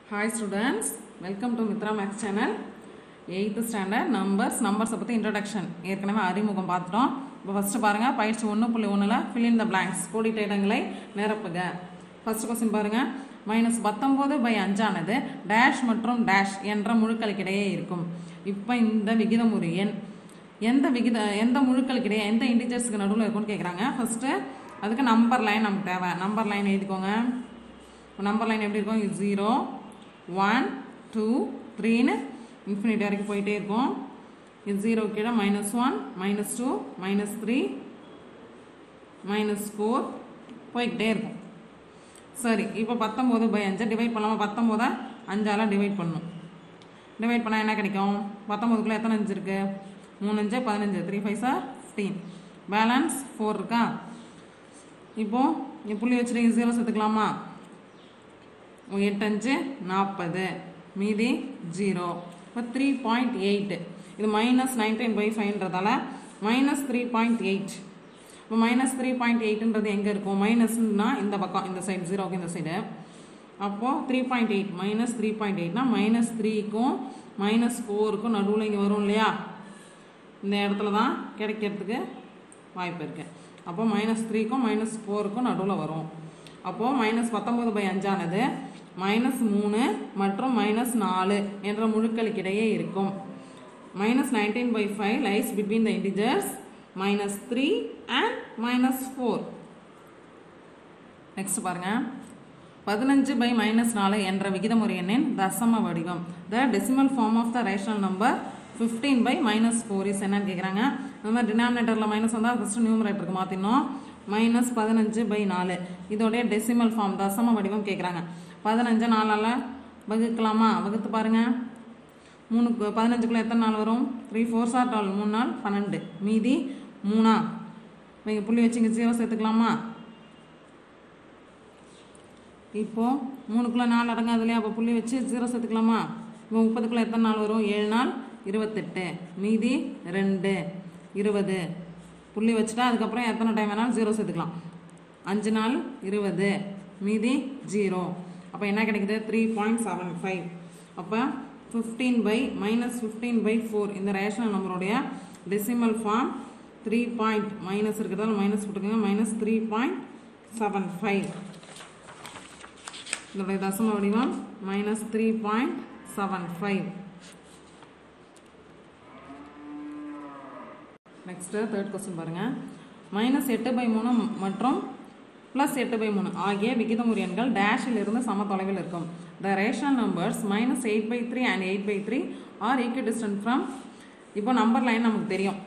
hi students welcome to Mithra maths channel eighth standard numbers நம்பர்ஸை பற்றி introduction ஏற்கனவே அறிமுகம் பார்த்துட்டோம் இப்போ ஃபஸ்ட்டு பாருங்கள் பயிற்சி ஒன்று புள்ளி ஒன்றில் fill in the blanks கோடிட்ட இடங்களை நிரப்புக ஃபர்ஸ்ட் கொஸ்டின் பாருங்கள் மைனஸ் பத்தொம்போது பை அஞ்சானது டேஷ் மற்றும் டேஷ் என்ற முழுக்களுக்கிடையே இருக்கும் இப்போ இந்த விகிதமுறு எண் எந்த விகித எந்த முழுக்களுக்கிடையே எந்த இன்டிஜர்ஸ்க்கு நடுவில் இருக்கும்னு கேட்குறாங்க ஃபஸ்ட்டு அதுக்கு நம்பர் லைன் நமக்கு தேவை நம்பர் லைன் எழுதிக்கோங்க நம்பர் லைன் எப்படி இருக்கும் ஜீரோ ஒன் டூ த்ரீன்னு இன்ஃபினிட்டி வரைக்கும் போயிட்டே இருக்கும் இது ஜீரோ கீழே minus one minus two minus three minus four போய்கிட்டே இருக்கும் சரி இப்போ பத்தொம்போது பை அஞ்சை டிவைட் பண்ணலாமா பத்தொம்போதை அஞ்சால் டிவைட் பண்ணணும் டிவைட் பண்ணால் என்ன கிடைக்கும் பத்தொம்போதுக்குள்ளே எத்தனை அஞ்சு இருக்குது மூணு அஞ்சு பதினஞ்சு three five sir fifteen balance four இருக்கா இப்போது இங்க புள்ளி வச்சுட்டு ஜீரோ சேர்த்துக்கலாமா எட்டு அஞ்சு நாற்பது மீதி ஜீரோ இப்போ த்ரீ பாயிண்ட் எயிட்டு இது மைனஸ் நைன்டீன் பை ஃபைவ்ன்றதால மைனஸ் த்ரீ பாயிண்ட் எயிட் இப்போ மைனஸ் த்ரீ பாயிண்ட் எயிட்டுன்றது எங்கே இருக்கும் மைனஸ்னா இந்த பக்கம் இந்த சைடு ஜீரோக்கு இந்த சைடு அப்போது three point eight minus three point எயிட்னா மைனஸ் த்ரீக்கும் மைனஸ் ஃபோருக்கும் நடுவில் இங்கே வரும் இல்லையா இந்த இடத்துல தான் கிடைக்கிறதுக்கு வாய்ப்பு இருக்குது அப்போ மைனஸ் த்ரீக்கும் மைனஸ் ஃபோருக்கும் நடுவில் வரும் அப்போது மைனஸ் பத்தொம்பது பை அஞ்சானது மைனஸ் மூணு மற்றும் மைனஸ் நாலு என்ற முழுக்களுக்கிடையே இருக்கும் minus nineteen by five lies between the integers minus three and minus four next பாருங்க பதினஞ்சு பை மைனஸ் நாலு என்ற விகிதமுறை எண்ணின் தசம வடிவம் the decimal form of the rational number fifteen by minus four is என்னன்னு கேட்குறாங்க இந்த மாதிரி டினாமினேட்டரில் மைனஸ் வந்தால் ஃபஸ்ட்டு நியூமரேட்டருக்கு மாற்றினோம் மைனஸ் பதினஞ்சு பை நாலு இதோடைய டெசிமல் ஃபார்ம் தசம வடிவம் கேட்குறாங்க பதினஞ்சு நாலால் வகுக்கலாமா வகுத்து பாருங்க மூணுக்கு பதினஞ்சுக்குள்ளே எத்தனை நாள் வரும் த்ரீ ஃபோர் சார் டுவெல் மூணு நாள் பன்னெண்டு மீதி மூணா இங்கே புள்ளி வச்சு இங்கே ஜீரோ சேர்த்துக்கலாமா இப்போது மூணுக்குள்ளே நாலு அடங்காது இல்லையா அப்போ புள்ளி வச்சு ஜீரோ சேர்த்துக்கலாமா இப்போ முப்பதுக்குள்ளே எத்தனை நாள் வரும் ஏழு நாள் இருபத்தெட்டு மீதி ரெண்டு இருபது புள்ளி வச்சுட்டா அதுக்கப்புறம் எத்தனை டைம் வேணாலும் ஜீரோ சேர்த்துக்கலாம் அஞ்சு நாள் இருபது மீதி ஜீரோ அப்போ என்ன கிடைக்குது த்ரீ பாயிண்ட் செவன் ஃபைவ் அப்போ fifteen by minus fifteen by four இந்த ரேஷனல் நம்பருடைய decimal form three point minus இருக்கிறதால மைனஸ் போட்டுக்கோங்க minus three point seven five இதோடைய தசம வடிவம் minus three point seven five next third question பாருங்கள் மைனஸ் எட்டு பை மூணு மற்றும் ப்ளஸ் எட்டு பை மூணு ஆகிய விகிதமுறு எண்கள் டேஷில் இருந்து சம தொலைவில் இருக்கும் the rational numbers minus eight by three and eight by three are equidistant from இப்போ நம்பர் லைன் நமக்கு தெரியும்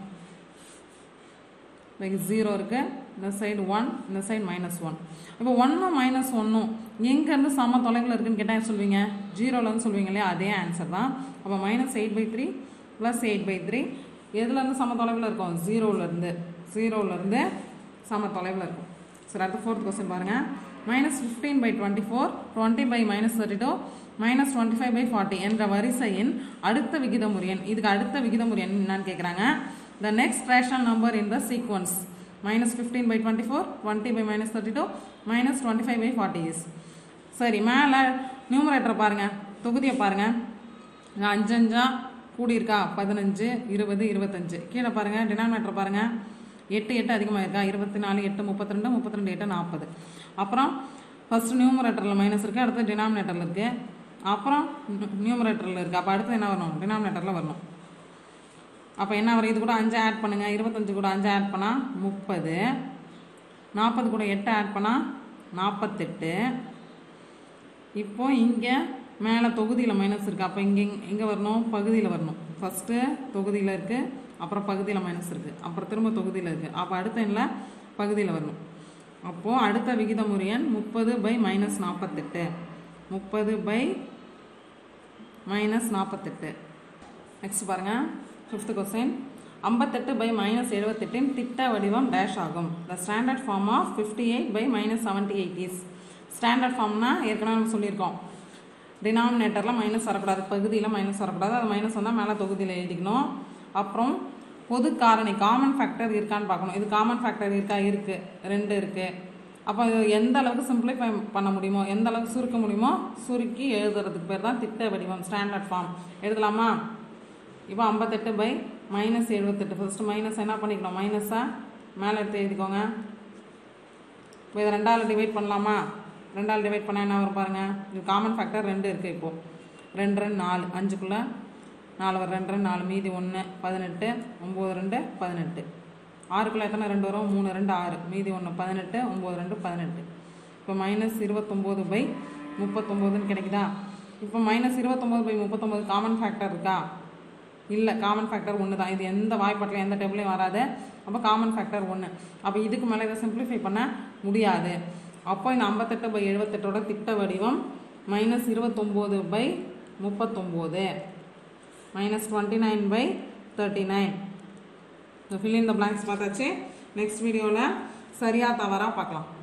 லைக் ஜீரோ இருக்குது இந்த சைடு ஒன் இந்த சைடு மைனஸ் ஒன் இப்போ ஒன்றும் மைனஸ் ஒன்றும் எங்கேருந்து சம தொலைவில் இருக்குன்னு கேட்டால் சொல்வீங்க ஜீரோலேருந்து சொல்வீங்க இல்லையா அதே ஆன்சர் தான் அப்போ minus eight by three plus eight by three எதுலேருந்து சம தொலைவில் இருக்கும் ஜீரோலேருந்து ஜீரோலேருந்து சம தொலைவில் இருக்கும் சரி அடுத்த ஃபோர்த் கொஸ்டின் பாருங்கள் minus fifteen by twenty four twenty by minus thirty two minus twenty five by forty என்ற வரிசையின் அடுத்த விகிதமுறு எண் இதுக்கு அடுத்த விகிதமுறு எண் என்னன்னு கேட்குறாங்க the next rational number in the sequence minus fifteen by twenty four twenty by minus thirty two minus twenty five by forty is சரி மேலே நியூமரேட்டரை பாருங்கள் தொகுதியை பாருங்கள் இங்க அஞ்சு அஞ்சா கூடியிருக்கா பதினஞ்சு இருபது இருபத்தஞ்சு கீழே பாருங்கள் டினாமினேட்டர் பாருங்கள் எட்டு எட்டு அதிகமாக இருக்கா இருபத்தி நாலு எட்டு முப்பத்தி ரெண்டு முப்பத்தி ரெண்டு எட்டு நாற்பது அப்புறம் ஃபஸ்ட்டு நியூமரேட்டரில் மைனஸ் இருக்குது அடுத்து டினாமினேட்டரில் இருக்குது அப்புறம் நியூமரேட்டரில் இருக்குது அப்போ அடுத்து என்ன வரணும் டினாமினேட்டரில் வரணும் அப்போ என்ன வரும் இது கூட அஞ்சு ஆட் பண்ணுங்கள் இருபத்தஞ்சு கூட அஞ்சு ஆட் பண்ணால் முப்பது நாற்பது கூட எட்டு ஆட் பண்ணால் நாற்பத்தெட்டு இப்போ இங்கே மேலே தொகுதியில் மைனஸ் இருக்குது அப்போ இங்கே எங்கே வரணும் பகுதியில் வரணும் ஃபஸ்ட்டு தொகுதியில் இருக்குது அப்புறம் பகுதியில் மைனஸ் இருக்குது அப்புறம் திரும்ப தொகுதியில் இருக்குது அப்போ அடுத்த எண்ணில் பகுதியில் வரணும் அப்போது அடுத்த விகிதமுறை எண் முப்பது பை மைனஸ் நாற்பத்தெட்டு முப்பது பை மைனஸ் நாற்பத்தெட்டு நெக்ஸ்ட் பாருங்கள் ஃபிஃப்த் கொஸ்டின் ஐம்பத்தெட்டு பை மைனஸ் எழுபத்தெட்டின் திட்ட வடிவம் டேஷ் ஆகும் the standard form of fifty eight by minus seventy eight is standard ஃபார்ம்னா ஏற்கனவே நம்ம சொல்லியிருக்கோம் டினாமினேட்டரில் மைனஸ் வரக்கூடாது பகுதியில் மைனஸ் வரக்கூடாது அது மைனஸ் வந்தால் மேலே தொகுதியில் எழுதிக்கணும் அப்புறம் பொது காரணி காமன் ஃபேக்டர் இருக்கான்னு பார்க்கணும் இது காமன் ஃபேக்டர் இருக்கா இருக்குது ரெண்டு இருக்குது அப்போ இது எந்த அளவுக்கு சிம்பிளிஃபை பண்ண முடியுமோ எந்த அளவுக்கு சுருக்க முடியுமோ சுருக்கி எழுதுறதுக்கு பேர் தான் திட்ட வடிவம் ஸ்டாண்டர்ட் ஃபார்ம் எழுதலாமா இப்போ ஐம்பத்தெட்டு பை மைனஸ் எழுபத்தெட்டு ஃபஸ்ட்டு மைனஸ் என்ன பண்ணிக்கணும் மைனஸாக மேலே எடுத்து எழுதிக்கோங்க இப்போ இதை ரெண்டால் டிவைட் பண்ணலாமா ரெண்டால் டிவைட் பண்ணால் என்ன வரும் பாருங்கள் இது காமன் ஃபேக்டர் ரெண்டு இருக்குது இப்போது ரெண்டு ரெண்டு நாலு அஞ்சுக்குள்ளே நாலு வரும் ரெண்டு ரெண்டு நாலு மீதி ஒன்று பதினெட்டு ஒம்பது ரெண்டு பதினெட்டு ஆறுக்குள்ளே எத்தனை ரெண்டு வரும் மூணு ரெண்டு ஆறு மீதி ஒன்று பதினெட்டு ஒம்பது ரெண்டு பதினெட்டு இப்போ மைனஸ் இருபத்தொம்போது பை முப்பத்தொம்போதுன்னு கிடைக்குதா இப்போ மைனஸ் இருபத்தொம்போது பை முப்பத்தொம்போது காமன் ஃபேக்டர் இருக்கா இல்லை காமன் ஃபேக்டர் ஒன்று தான் இது எந்த வாய்ப்பாட்டில் எந்த டேபிளையும் வராது அப்போ காமன் ஃபேக்டர் ஒன்று அப்போ இதுக்கு மேலே இதை சிம்பிளிஃபை பண்ண முடியாது அப்போ இந்த ஐம்பத்தெட்டு பை எழுபத்தெட்டோட திட்ட வடிவம் மைனஸ் இருபத்தொம்போது பை முப்பத்தொம்போது minus twenty nine by thirty nine fill in the blanks பார்த்தாச்சு நெக்ஸ்ட் வீடியோவில் சரியாக தவறாக பார்க்கலாம்